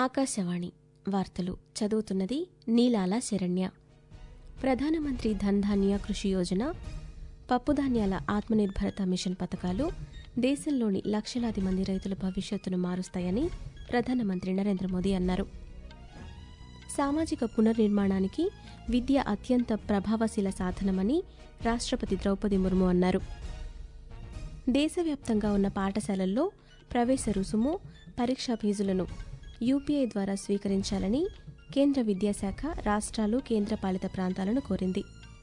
ఆకాశవాణి వార్తలు చదువుతున్నది నీలాల శరణ్య ప్రధానమంత్రి ధన్ ధాన్య కృషి యోజన పప్పుధాన్యాల ఆత్మనిర్భరత మిషన్ పథకాలు దేశంలోని లక్షలాది మంది రైతుల భవిష్యత్తును మారుస్తాయని ప్రధానమంత్రి నరేంద్ర మోదీ అన్నారు సామాజిక పునర్నిర్మాణానికి విద్య అత్యంత ప్రభావశీల సాధనమని రాష్ట్రపతి ద్రౌపది ముర్ము అన్నారు దేశవ్యాప్తంగా ఉన్న పాఠశాలల్లో ప్రవేశ రుసుము పరీక్షా ఫీజులను యూపీఐ ద్వారా స్వీకరించాలని కేంద్ర విద్యాశాఖ రాష్ట్రాలు కేంద్రపాలిత ప్రాంతాలను కోరింది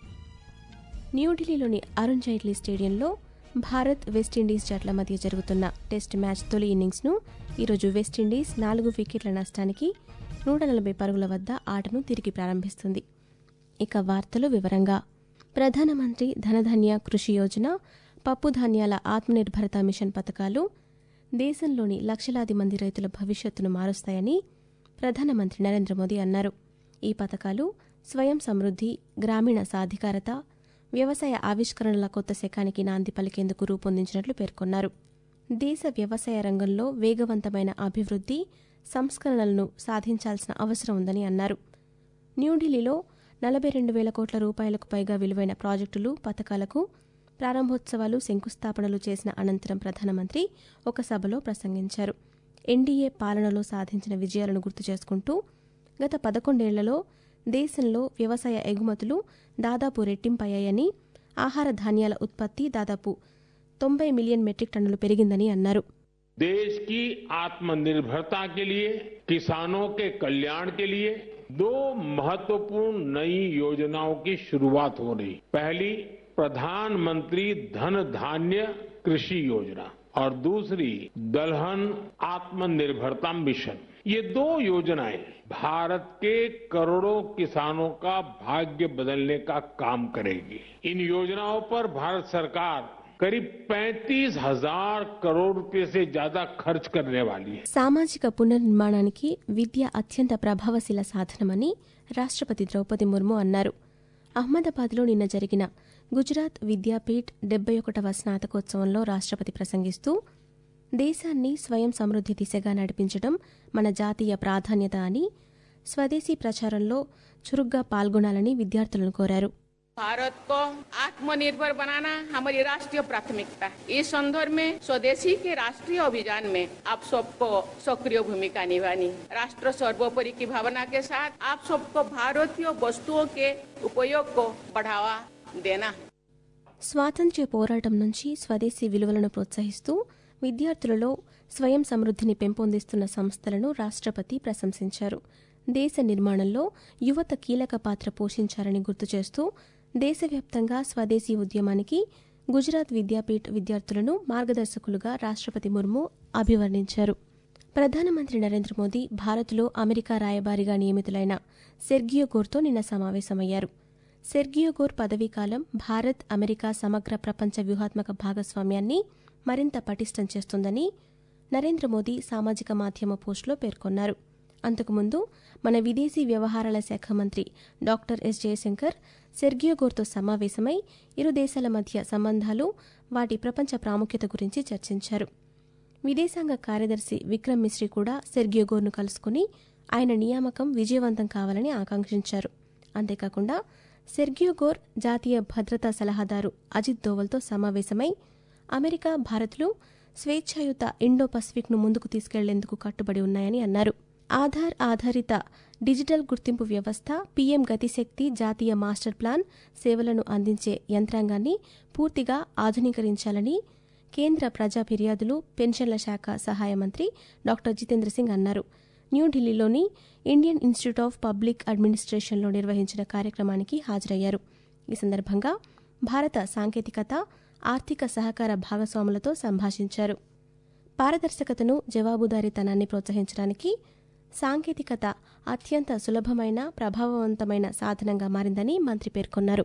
న్యూఢిల్లీలోని అరుణ్ జైట్లీ స్టేడియంలో భారత్ వెస్టిండీస్ జట్ల మధ్య జరుగుతున్న టెస్ట్ మ్యాచ్ తొలి ఇన్నింగ్స్ను ఈరోజు వెస్టిండీస్ నాలుగు వికెట్ల నష్టానికి నూట నలభై పరుగుల వద్ద ఆటను తిరిగి ప్రారంభిస్తుంది ఇక వార్తలు వివరంగా ప్రధానమంత్రి ధనధాన్య కృషి యోజన పప్పు ధాన్యాల ఆత్మనిర్భరత మిషన్ పథకాలు దేశంలోని లక్షలాది మంది రైతుల భవిష్యత్తును మారుస్తాయని ప్రధానమంత్రి నరేంద్ర మోదీ అన్నారు ఈ పథకాలు స్వయం సమృద్ధి గ్రామీణ సాధికారత వ్యవసాయ ఆవిష్కరణల కొత్త శకానికి నాంది పలికేందుకు రూపొందించినట్లు పేర్కొన్నారు దేశ వ్యవసాయ రంగంలో వేగవంతమైన అభివృద్ధి సంస్కరణలను సాధించాల్సిన అవసరం ఉందని అన్నారు న్యూఢిల్లీలో నలభై రెండు వేల కోట్ల రూపాయలకు పైగా విలువైన ప్రాజెక్టులు పథకాలకు ప్రారంభోత్సవాలు శంకుస్థాపనలు చేసిన అనంతరం ప్రధానమంత్రి ఒక సభలో ప్రసంగించారు ఎన్డీఏ పాలనలో సాధించిన విజయాలను గుర్తు చేసుకుంటూ గత పదకొండేళ్లలో దేశంలో వ్యవసాయ ఎగుమతులు దాదాపు రెట్టింపయ్యాయని ఆహార ధాన్యాల ఉత్పత్తి దాదాపు తొంభై మిలియన్ మెట్రిక్ టన్నులు పెరిగిందని అన్నారు देश की आत्मनिर्भरता के लिए किसानों के कल्याण के लिए दो महत्वपूर्ण नई योजनाओं की शुरुआत हो रही पहली प्रधानमंत्री धन धान्य कृषि योजना और दूसरी दलहन आत्मनिर्भरता मिशन ये दो योजनाएं भारत के करोड़ों किसानों का भाग्य बदलने का काम करेगी इन योजनाओं पर भारत सरकार करीब पैंतीस हजार करोड़ रुपए से ज्यादा खर्च करने वाली है సామాజిక పునర్నిర్మాణానికి విద్య అత్యంత ప్రభావశీల సాధనమని రాష్ట్రపతి ద్రౌపది ముర్ము అన్నారు అహ్మదాబాద్లో నిన్న జరిగిన గుజరాత్ విద్యాపీఠ్ డెబ్బై ఒకటవ స్నాతకోత్సవంలో రాష్ట్రపతి ప్రసంగిస్తూ దేశాన్ని స్వయం సమృద్ధి దిశగా నడిపించడం మన జాతీయ ప్రాధాన్యత అని స్వదేశీ ప్రచారంలో చురుగ్గా పాల్గొనాలని విద్యార్థులను కోరారు भारत को आत्मनिर्भर बनाना हमारी राष्ट्रीय प्राथमिकता है इस संदर्भ में स्वदेशी के राष्ट्रीय अभियान में आप सबको सक्रिय भूमिका निभानी है। राष्ट्र सर्वोपरि की भावना के साथ आप सबको भारतीय वस्तुओं के उपयोग को बढ़ावा देना है స్వాతంత్ర్య పోరాటం నుంచి స్వదేశీ విలువలను ప్రోత్సహిస్తూ విద్యార్థులలో స్వయం సమృద్ధిని పెంపొందిస్తున్న సంస్థలను రాష్ట్రపతి ప్రశంసించారు దేశ నిర్మాణంలో యువత కీలక పాత్ర పోషించారని గుర్తు చేస్తూ దేశవ్యాప్తంగా స్వదేశీ ఉద్యమానికి గుజరాత్ విద్యాపీఠ్ విద్యార్థులను మార్గదర్శకులుగా రాష్ట్రపతి ముర్ము అభివర్ణించారు ప్రధానమంత్రి నరేంద్ర మోదీ భారత్లో అమెరికా రాయబారిగా నియమితులైన సెర్గియో గోర్తో నిన్న సమావేశమయ్యారు సెర్గియో గోర్ పదవీకాలం భారత్ అమెరికా సమగ్ర ప్రపంచ వ్యూహాత్మక భాగస్వామ్యాన్ని మరింత పటిష్టం చేస్తుందని నరేంద్ర మోదీ సామాజిక మాధ్యమ పోస్టులో పేర్కొన్నారు అంతకుముందు మన విదేశీ వ్యవహారాల శాఖ మంత్రి డాక్టర్ ఎస్ జయశంకర్ సెర్గియో గోర్తో సమావేశమై ఇరు దేశాల మధ్య సంబంధాలు వాటి ప్రపంచ ప్రాముఖ్యత గురించి చర్చించారు విదేశాంగ కార్యదర్శి విక్రమ్ మిశ్రీ కూడా సెర్గియో గోర్ను కలుసుకుని ఆయన నియామకం విజయవంతం కావాలని ఆకాంక్షించారు అంతేకాకుండా సెర్గియో గోర్ జాతీయ భద్రతా సలహాదారు అజిత్ దోవల్తో సమావేశమై అమెరికా భారత్లు స్వేచ్ఛాయుత ఇండో పసిఫిక్ను ముందుకు తీసుకెళ్లేందుకు కట్టుబడి ఉన్నాయని అన్నారు ఆధార్ ఆధారిత డిజిటల్ గుర్తింపు వ్యవస్థ పీఎం గతిశక్తి జాతీయ మాస్టర్ ప్లాన్ సేవలను అందించే యంత్రాంగాన్ని పూర్తిగా ఆధునీకరించాలని కేంద్ర ప్రజా ఫిర్యాదులు పెన్షన్ల శాఖ సహాయ మంత్రి డాక్టర్ జితేంద్ర సింగ్ అన్నారు న్యూఢిల్లీలోని ఇండియన్ ఇన్స్టిట్యూట్ ఆఫ్ పబ్లిక్ అడ్మినిస్ట్రేషన్లో నిర్వహించిన కార్యక్రమానికి హాజరయ్యారు ఈ సందర్భంగా భారత సాంకేతికత ఆర్థిక సహకార భాగస్వాములతో సంభాషించారు పారదర్శకతను జవాబుదారీతనాన్ని ప్రోత్సహించడానికి సాంకేతికత అత్యంత సులభమైన ప్రభావవంతమైన సాధనంగా మారిందని మంత్రి పేర్కొన్నారు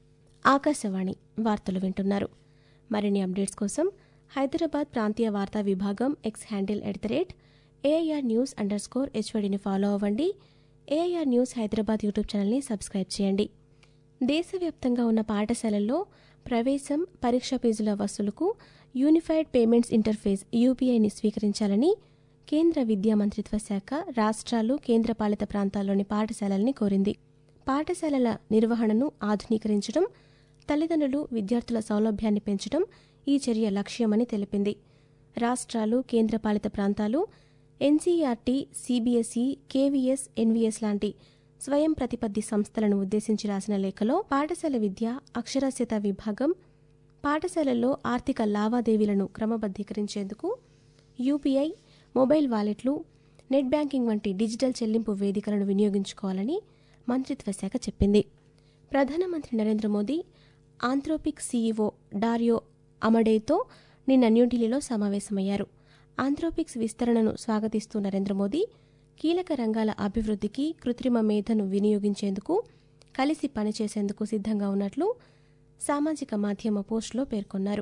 ఆకాశవాణి వార్తలు వింటున్నారు మరిన్ని అప్డేట్స్ కోసం హైదరాబాద్ ప్రాంతీయ వార్తా విభాగం X handle at the rate AIR news underscore హెచ్వడిని ఫాలో అవ్వండి ఏఐఆర్ న్యూస్ హైదరాబాద్ యూట్యూబ్ ఛానల్ని సబ్స్క్రైబ్ చేయండి దేశవ్యాప్తంగా ఉన్న పాఠశాలల్లో ప్రవేశం పరీక్ష ఫీజుల వసూలుకు యూనిఫైడ్ పేమెంట్స్ ఇంటర్ఫేస్ యూపీఐని స్వీకరించాలని కేంద్ర విద్యా మంత్రిత్వ శాఖ రాష్ట్రాలు కేంద్రపాలిత ప్రాంతాల్లోని పాఠశాలల్ని కోరింది పాఠశాలల నిర్వహణను ఆధునీకరించడం తల్లిదండ్రులు విద్యార్థుల సౌలభ్యాన్ని పెంచడం ఈ చర్య లక్ష్యమని తెలిపింది రాష్ట్రాలు కేంద్రపాలిత ప్రాంతాలు ఎన్సీఆర్టీ సీబీఎస్ఈ కేవీఎస్ ఎన్వీఎస్ లాంటి స్వయం ప్రతిపత్తి సంస్థలను ఉద్దేశించి రాసిన లేఖలో పాఠశాల విద్య అక్షరాస్యత విభాగం పాఠశాలల్లో ఆర్థిక లావాదేవీలను క్రమబద్దీకరించేందుకు యూపీఐ మొబైల్ వాలెట్లు నెట్ బ్యాంకింగ్ వంటి డిజిటల్ చెల్లింపు వేదికలను వినియోగించుకోవాలని మంత్రిత్వ శాఖ చెప్పింది ప్రధానమంత్రి Narendra Modi Anthropic CEO Dario అమడేతో నిన్న న్యూఢిల్లీలో సమావేశమయ్యారు ఆంథ్రోపిక్స్ విస్తరణను స్వాగతిస్తూ నరేంద్ర మోదీ కీలక రంగాల అభివృద్ధికి కృత్రిమ మేధను వినియోగించేందుకు కలిసి పనిచేసేందుకు సిద్ధంగా ఉన్నట్లు సామాజిక మాధ్యమ పోస్టులో పేర్కొన్నారు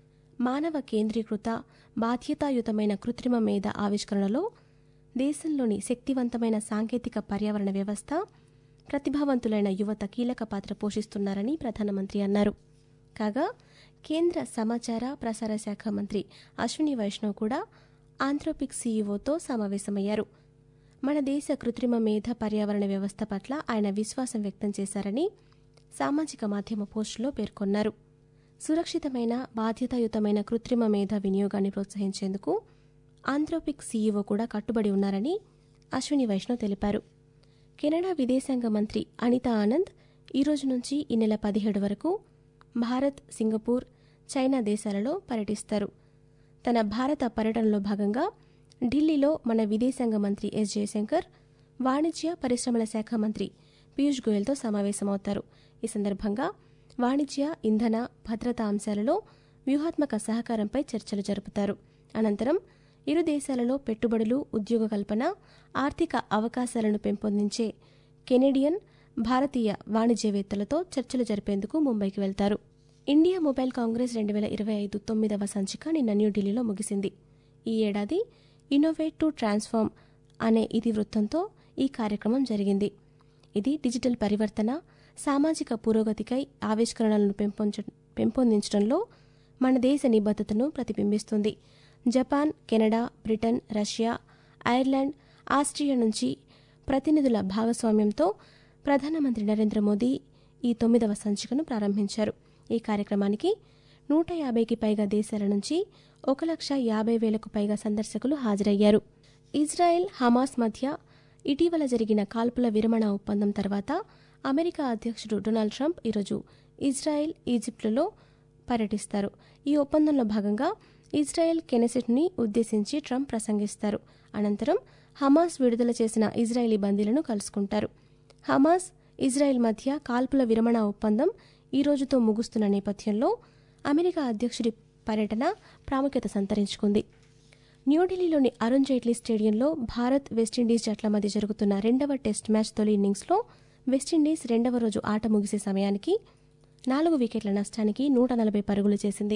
మానవ కేంద్రీకృత బాధ్యతాయుతమైన కృత్రిమ మేధ ఆవిష్కరణలో దేశంలోని శక్తివంతమైన సాంకేతిక పర్యావరణ వ్యవస్థ ప్రతిభావంతులైన యువత కీలక పాత్ర పోషిస్తున్నారని ప్రధానమంత్రి అన్నారు కాగా కేంద్ర సమాచార ప్రసార శాఖ మంత్రి అశ్విని వైష్ణవ్ కూడా ఆంథ్రోపిక్ సీఈఓతో సమావేశమయ్యారు మన దేశ కృత్రిమ మేధ పర్యావరణ వ్యవస్థ పట్ల ఆయన విశ్వాసం వ్యక్తం చేశారని సామాజిక మాధ్యమ పోస్టులో పేర్కొన్నారు సురక్షితమైన బాధ్యతాయుతమైన కృత్రిమ మేధ వినియోగాన్ని ప్రోత్సహించేందుకు ఆంథ్రోపిక్ సీఈఓ కూడా కట్టుబడి ఉన్నారని అశ్విని వైష్ణవ్ తెలిపారు కెనడా విదేశాంగ మంత్రి అనితా ఆనంద్ ఈ రోజు నుంచి ఈ నెల పదిహేడు వరకు భారత్ సింగపూర్ చైనా దేశాలలో పర్యటిస్తారు తన భారత పర్యటనలో భాగంగా ఢిల్లీలో మన విదేశాంగ మంత్రి ఎస్ జయశంకర్ వాణిజ్య పరిశ్రమల శాఖ మంత్రి పీయూష్ గోయల్తో సమావేశమవుతారు ఈ సందర్భంగా వాణిజ్య ఇంధన భద్రతా అంశాలలో వ్యూహాత్మక సహకారంపై చర్చలు జరుపుతారు అనంతరం ఇరు దేశాలలో పెట్టుబడులు ఉద్యోగ కల్పన ఆర్థిక అవకాశాలను పెంపొందించే కెనేడియన్ భారతీయ వాణిజ్యవేత్తలతో చర్చలు జరిపేందుకు ముంబైకి వెళ్తారు ఇండియా మొబైల్ కాంగ్రెస్ రెండు వేల ఇరవై ఐదు తొమ్మిదవ సంచిక నిన్న న్యూఢిల్లీలో ముగిసింది ఈ ఏడాది ఇన్నోవేట్ టు ట్రాన్స్ఫార్మ్ అనే ఇతివృత్తంతో ఈ కార్యక్రమం జరిగింది ఇది డిజిటల్ పరివర్తన సామాజిక పురోగతికై ఆవిష్కరణలను పెంపొంచ పెంపొందించడంలో మన దేశ నిబద్ధతను ప్రతిబింబిస్తుంది Japan Canada Britain Russia Ireland Austria నుంచి ప్రతినిధుల భాగస్వామ్యంతో ప్రధానమంత్రి నరేంద్ర మోదీ ఈ తొమ్మిదవ సంచికను ప్రారంభించారు ఈ కార్యక్రమానికి నూట యాభైకి పైగా దేశాల నుంచి ఒక లక్ష యాభై వేలకు పైగా సందర్శకులు హాజరయ్యారు ఇజ్రాయెల్ హమాస్ మధ్య ఇటీవల జరిగిన కాల్పుల విరమణ ఒప్పందం తర్వాత అమెరికా అధ్యక్షుడు డొనాల్డ్ ట్రంప్ ఈరోజు ఇజ్రాయెల్ ఈజిప్టులలో పర్యటిస్తారు ఈ ఒప్పందంలో భాగంగా ఇజ్రాయెల్ కెనెసెట్ని ఉద్దేశించి ట్రంప్ ప్రసంగిస్తారు అనంతరం హమాస్ విడుదల చేసిన ఇజ్రాయెలీ బందీలను కలుసుకుంటారు హమాస్ ఇజ్రాయెల్ మధ్య కాల్పుల విరమణ ఒప్పందం ఈ రోజుతో ముగుస్తున్న నేపథ్యంలో అమెరికా అధ్యక్షుడి పర్యటన ప్రాముఖ్యత సంతరించుకుంది న్యూఢిల్లీలోని అరుణ్ జైట్లీ స్టేడియంలో భారత్ వెస్టిండీస్ జట్ల మధ్య జరుగుతున్న రెండవ టెస్ట్ మ్యాచ్ తొలి ఇన్నింగ్స్లో వెస్టిండీస్ రెండవ రోజు ఆట ముగిసే సమయానికి నాలుగు వికెట్ల నష్టానికి నూట నలభై పరుగులు చేసింది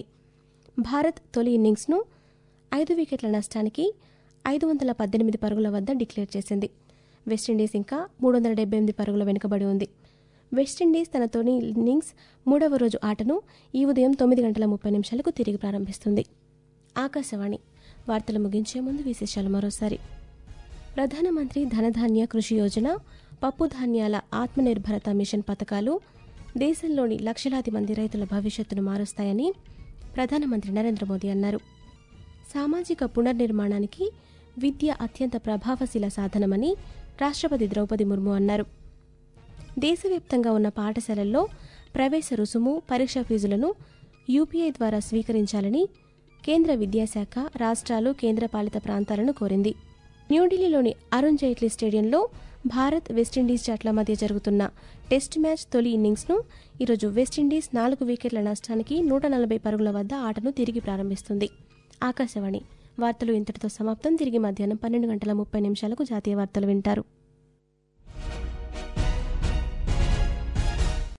భారత్ తొలి ఇన్నింగ్స్ను ఐదు వికెట్ల నష్టానికి ఐదు వందల పద్దెనిమిది పరుగుల వద్ద డిక్లేర్ చేసింది వెస్టిండీస్ ఇంకా మూడు వందల డెబ్బై ఎనిమిది పరుగుల వెనుకబడి ఉంది వెస్టిండీస్ తన తొలి ఇన్నింగ్స్ మూడవ రోజు ఆటను ఈ ఉదయం తొమ్మిది గంటల ముప్పై నిమిషాలకు తిరిగి ప్రారంభిస్తుంది ఆకాశవాణి వార్తలు ముగించే ముందు విశేషాలు మరోసారి ప్రధానమంత్రి ధనధాన్య కృషి యోజన పప్పు ధాన్యాల ఆత్మనిర్భరత మిషన్ పథకాలు దేశంలోని లక్షలాది మంది రైతుల భవిష్యత్తును మారుస్తాయని ప్రధానమంత్రి నరేంద్ర మోదీ అన్నారు సామాజిక పునర్నిర్మాణానికి విద్య అత్యంత ప్రభావశీల సాధనమని రాష్ట్రపతి ద్రౌపది ముర్ము అన్నారు దేశవ్యాప్తంగా ఉన్న పాఠశాలల్లో ప్రవేశ రుసుము పరీక్ష ఫీజులను యూపీఐ ద్వారా స్వీకరించాలని కేంద్ర విద్యాశాఖ రాష్ట్రాలు కేంద్రపాలిత ప్రాంతాలను కోరింది న్యూఢిల్లీలోని అరుణ్ జైట్లీ స్టేడియంలో భారత్ వెస్టిండీస్ జట్ల మధ్య జరుగుతున్న టెస్ట్ మ్యాచ్ తొలి ఇన్నింగ్స్ను ఈరోజు వెస్టిండీస్ నాలుగు వికెట్ల నష్టానికి నూట నలభై పరుగుల వద్ద ఆటను తిరిగి ప్రారంభిస్తుంది ఆకాశవాణి వార్తలు ఇంతటితో సమాప్తం తిరిగి మధ్యాహ్నం పన్నెండు గంటల ముప్పై నిమిషాలకు జాతీయ వార్తలు వింటారు